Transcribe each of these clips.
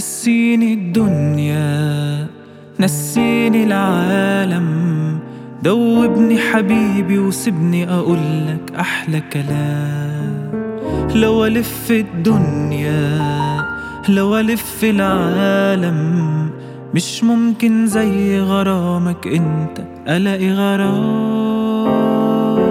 نسيني الدنيا نسيني العالم دوبني حبيبي وسيبني أقولك أحلى كلام لو ألف الدنيا لو ألف العالم مش ممكن زي غرامك انت ألاقي غرام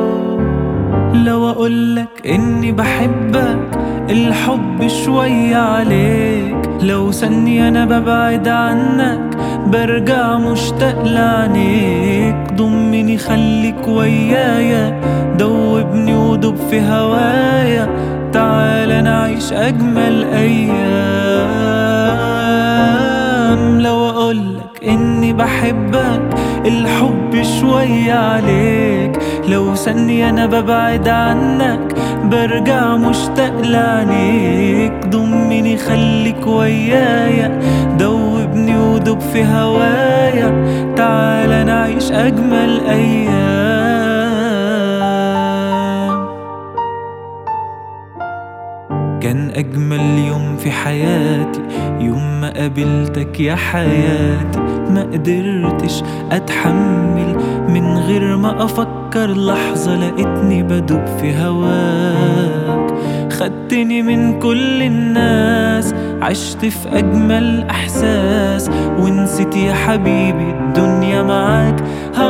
لو أقولك إني بحبك الحب شوية عليك لو ثانية أنا ببعد عنك برجع مشتاق لعينيك ضمني خليك ويايا دوبني ودوب في هوايا تعال نعيش أجمل أيام لو أقولك إني بحبك الحب شوية عليك لو ثانية أنا ببعد عنك برجع مشتاق لعينيك ضمني خليك ويايا دوبني ودوب في هوايا تعال نعيش أجمل أيام كان أجمل يوم في حياتي يوم ما قابلتك يا حياتي ما قدرتش أتحمل من غير ما أفكر لحظة لقيتني بدوب في هواك خدتني من كل الناس عشت في أجمل إحساس ونسيت يا حبيبي الدنيا معاك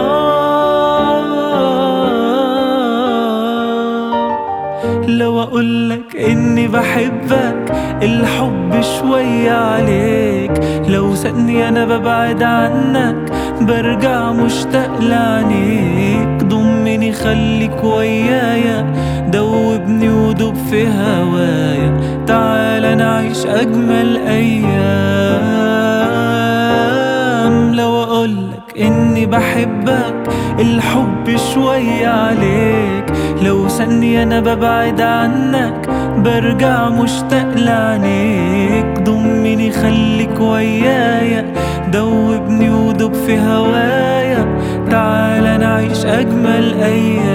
لو أقولك إني بحبك الحب شوية عليك لو ثانية أنا ببعد عنك برجع مشتاق لعينيك ضمني خليك ويايا دوبني ودوب في هوايا تعال نعيش أجمل أيام لو أقولك إني بحبك الحب شوية عليك لو ثانية أنا ببعد عنك برجع مشتاق لعينيك ضمني خليك ويايا دوبني ودوب في هوايا تعال نعيش أجمل أيام